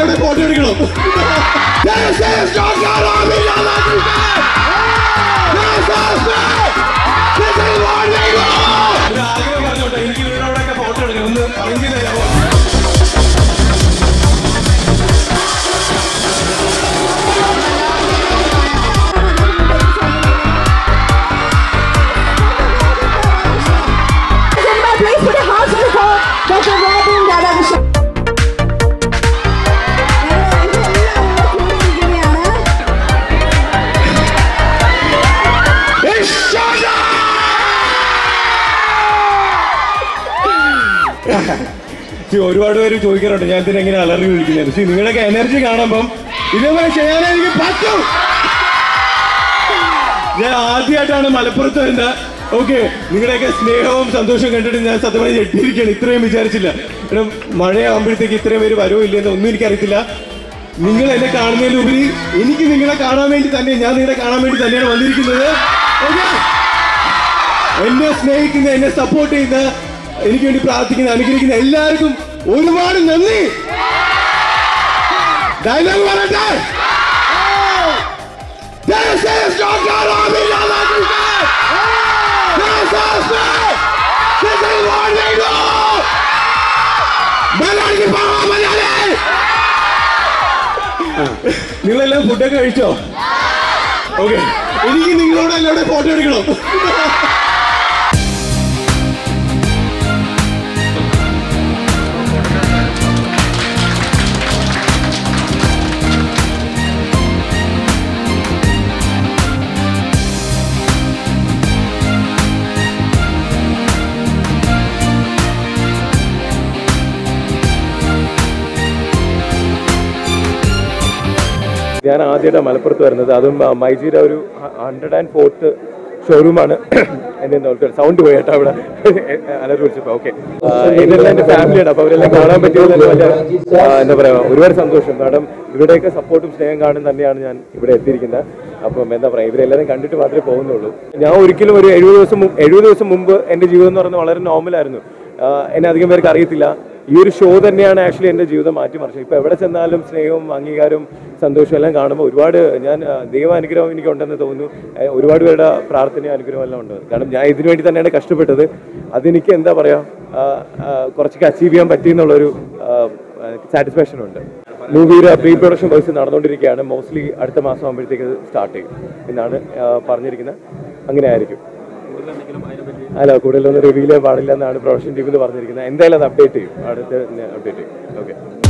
എല്ലാവരും ഫോട്ടോ എടുക്കണം This is Joker Army Radhakrishnan! This is me! This is what we do! ആഗ്രഹം പറഞ്ഞോട്ടെ എനിക്ക് ഇവരോടൊക്കെ ഫോട്ടോ എടുക്കണം ഒന്ന് അറേഞ്ച് ചെയ്ത് തരാമോ Please put your hands together, Dr. Robin Radhakrishnan. It's Joker! See, ഒരുപാട് പേര് ചോദിക്കാറുണ്ട് ഞാൻ ഇതിന് എങ്ങനെ അലറി വിളിക്കുന്നത് പക്ഷേ നിങ്ങളുടെയൊക്കെ എനർജി കാണുമ്പം ഇതേപോലെ ചെയ്യാൻ എനിക്ക് പറ്റും ഞാൻ ആദ്യമായിട്ടാണ് മലപ്പുറത്ത് വരുന്നത് ഓക്കെ നിങ്ങളുടെയൊക്കെ സ്നേഹവും സന്തോഷവും കണ്ടിട്ട് ഞാൻ സത്യമായി ഞെട്ടിയിരിക്കുകയാണ് ഇത്രയും വിചാരിച്ചില്ല കാരണം മഴയാകുമ്പോഴത്തേക്ക് ഇത്രയും പേര് വരുമോ ഇല്ലെന്ന് ഒന്നും എനിക്കറിയത്തില്ല നിങ്ങൾ എന്നെ കാണുന്നതിലുപരി എനിക്ക് നിങ്ങളെ കാണാൻ വേണ്ടി തന്നെ ഞാൻ നിങ്ങളെ കാണാൻ വേണ്ടി തന്നെയാണ് വന്നിരിക്കുന്നത് ഓക്കെ എന്നെ സ്നേഹിക്കുന്ന എന്നെ സപ്പോർട്ട് ചെയ്യുന്ന എനിക്ക് വേണ്ടി പ്രാർത്ഥിക്കുന്ന അനുഗ്രഹിക്കുന്ന എല്ലാവർക്കും ഒരുപാട് നന്ദി ഡയലോഗ് പറയട്ടെ This is Dr. Ravi Radhakrishnan! This is me! This is what we do! മലയാളിക്ക് പോകാം മലയാളി നിങ്ങളെല്ലാം ഫുഡൊക്കെ കഴിച്ചോ ഓക്കെ എനിക്ക് നിങ്ങളോട് എല്ലാവരുടെ ഫോട്ടോ എടുക്കണം ഞാൻ ആദ്യമായിട്ടാണ് മലപ്പുറത്ത് വരുന്നത് അതും ആ, മൈജിയുടെ ഒരു ഹൺഡ്രഡ് ആൻഡ് ഫോർത്ത് ഷോറൂമാണ് എന്നെ സൗണ്ട് പോയി കേട്ടോ അവിടെ അലറി വിളിച്ചപ്പോൾ ഓക്കെ എന്നെല്ലാം എൻ്റെ ഫാമിലിയാണ് അപ്പോൾ അവരെല്ലാം കാണാൻ പറ്റിയത് തന്നെ വലിയ ആ, എന്താ പറയുക ഒരുപാട് സന്തോഷം കാരണം ഇവരുടെയൊക്കെ സപ്പോർട്ടും സ്നേഹം കാണും തന്നെയാണ് ഞാൻ ഇവിടെ എത്തിയിരിക്കുന്നത് അപ്പം എന്താ പറയുക ഇവരെല്ലാവരും കണ്ടിട്ട് മാത്രമേ പോകുന്നുള്ളൂ ഞാൻ ഒരിക്കലും ഒരു എഴുപത് ദിവസം മുമ്പ് എഴുപത് ദിവസം മുമ്പ് എൻ്റെ ജീവിതം എന്ന് പറയുന്നത് വളരെ നോർമലായിരുന്നു എന്നെ അധികം പേർക്ക് അറിയത്തില്ല ഈ ഒരു ഷോ തന്നെയാണ് ആക്ച്വലി എൻ്റെ ജീവിതം മാറ്റിമറിച്ചത് ഇപ്പോൾ എവിടെ ചെന്നാലും സ്നേഹവും അംഗീകാരവും സന്തോഷവും എല്ലാം കാണുമ്പോൾ ഒരുപാട് ഞാൻ ആ, ദൈവ അനുഗ്രഹം എനിക്ക് ഉണ്ടെന്ന് തോന്നുന്നു ഏ, ഒരുപാട് പേരുടെ പ്രാർത്ഥനയും അനുഗ്രഹം എല്ലാം ഉണ്ട് കാരണം ഞാൻ ഇതിനു വേണ്ടി തന്നെയാണ് കഷ്ടപ്പെട്ടത് അതെനിക്ക് എന്താ പറയുക കുറച്ചൊക്കെ അച്ചീവ് ചെയ്യാൻ പറ്റിയെന്നുള്ളൊരു സാറ്റിസ്ഫാക്ഷൻ ഉണ്ട് മൂവിയുടെ പ്രീ പ്രൊഡക്ഷൻ വോയിസ് നടന്നുകൊണ്ടിരിക്കുകയാണ് മോസ്റ്റ്ലി അടുത്ത മാസം ആകുമ്പോഴത്തേക്ക് സ്റ്റാർട്ട് ചെയ്യും എന്നാണ് ആ, പറഞ്ഞിരിക്കുന്നത് അങ്ങനെ ആയിരിക്കും അല്ല കൂടുതലൊന്നും റിവീൽ ചെയ്യാൻ പാടില്ല എന്നാണ് പ്രൊഡക്ഷൻ ടീമിൽ പറഞ്ഞിരിക്കുന്നത് എന്തായാലും അത് അപ്ഡേറ്റ് ചെയ്യും അടുത്ത് അപ്ഡേറ്റ് ചെയ്യും ഓക്കെ